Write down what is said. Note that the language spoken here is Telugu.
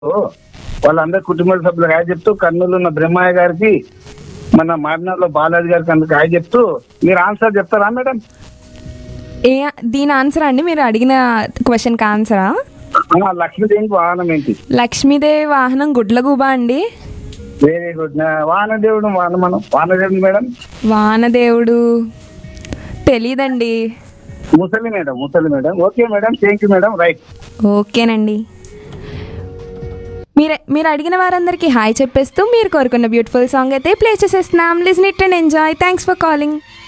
వాళ్ళందరి కుటుంబ సభ్యులకు హాయ్ చెప్తూ కర్నూలు ఉన్న బ్రహ్మయ్య గారికి మన మాడినార్లో బాలాజీ గారికి అందుకు హాయ్ చెప్తూ మీరు ఆన్సర్ చెప్తారా మేడం ఏ దీని ఆన్సర్ అండి మీరు అడిగిన క్వశ్చన్కి ఆన్సరా ఆ, లక్ష్మీదేవికి వాహనం ఏంటి లక్ష్మీదేవి వాహనం గుడ్లగూబ అండి వెరీ గుడ్ వానదేవుడు వాన మనం వానదేవుడు మేడం వానదేవుడు తెలీదండి ముసలి మేడం ముసలి madam okay madam thank you madam right ఓకేనండి మీరు మీరు అడిగిన వారందరికీ హాయ్ చెప్పేస్తూ మీరు కోరుకున్న బ్యూటిఫుల్ సాంగ్ అయితే ప్లే చేసేస్తున్నాం listen it and enjoy thanks for calling